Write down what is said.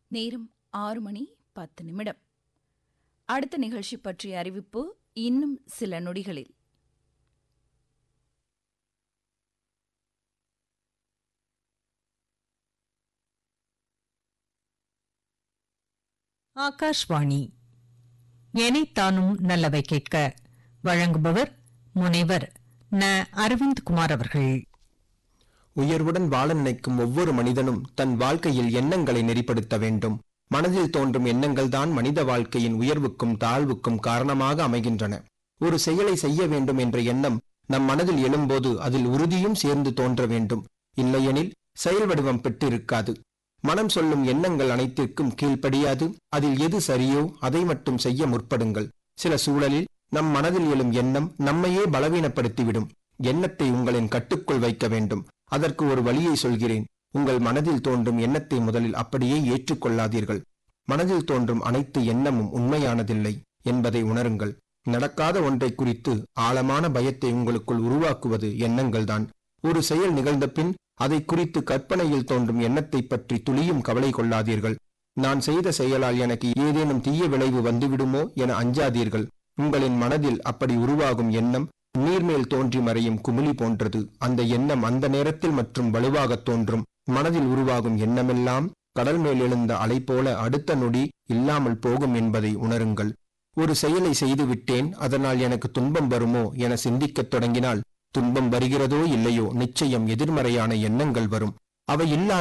நேரம் ஆறு மணி பத்து நிமிடம் அடுத்த நிகழ்ச்சி பற்றிய அறிவிப்பு இன்னும் சில நொடிகளில் ஆகாஷ்வாணி எனைத்தானும் நல்லவை கேட்க வழங்குபவர் முனைவர் ந அரவிந்த்குமார் அவர்கள் உயர்வுடன் வாழ நினைக்கும் ஒவ்வொரு மனிதனும் தன் வாழ்க்கையில் எண்ணங்களை நெறிப்படுத்த வேண்டும் மனதில் தோன்றும் எண்ணங்கள்தான் மனித வாழ்க்கையின் உயர்வுக்கும் தாழ்வுக்கும் காரணமாக அமைகின்றன ஒரு செயலை செய்ய வேண்டும் என்ற எண்ணம் நம் மனதில் எழும்போது அதில் உறுதியும் சேர்ந்து தோன்ற வேண்டும் இல்லையெனில் செயல் வடிவம் பெற்றிருக்காது மனம் சொல்லும் எண்ணங்கள் அனைத்திற்கும் கீழ்ப்படியாது அதில் எது சரியோ அதை மட்டும் செய்ய முற்படுங்கள் சில சூழலில் நம் மனதில் எழும் எண்ணம் நம்மையே பலவீனப்படுத்திவிடும் எண்ணத்தை உங்களின் கட்டுக்குள் வைக்க வேண்டும் அதற்கு ஒரு வழியை சொல்கிறேன் உங்கள் மனதில் தோன்றும் எண்ணத்தை முதலில் அப்படியே ஏற்றுக்கொள்ளாதீர்கள் மனதில் தோன்றும் அனைத்து எண்ணமும் உண்மையானதில்லை என்பதை உணருங்கள் நடக்காத ஒன்றை குறித்து ஆழமான பயத்தை உங்களுக்குள் உருவாக்குவது எண்ணங்கள்தான் ஒரு செயல் நிகழ்ந்த பின் அதை குறித்து கற்பனையில் தோன்றும் எண்ணத்தை பற்றி துளியும் கவலை கொள்ளாதீர்கள் நான் செய்த செயலால் எனக்கு ஏதேனும் தீய விளைவு வந்துவிடுமோ என அஞ்சாதீர்கள் உங்களின் மனதில் அப்படி உருவாகும் எண்ணம் நீர்மேல் தோன்றி மறையும் குமிழி போன்றது அந்த எண்ணம் அந்த நேரத்தில் மற்றும் வலுவாகத் தோன்றும் மனதில் உருவாகும் எண்ணமெல்லாம் கடல் மேல் எழுந்த அலை போல அடுத்த நொடி இல்லாமல் போகும் என்பதை உணருங்கள் ஒரு செயலை செய்துவிட்டேன் அதனால் எனக்கு துன்பம் வருமோ என சிந்திக்கத் தொடங்கினால் துன்பம் வருகிறதோ இல்லையோ நிச்சயம் எதிர்மறையான எண்ணங்கள் வரும் அவை இல்லாத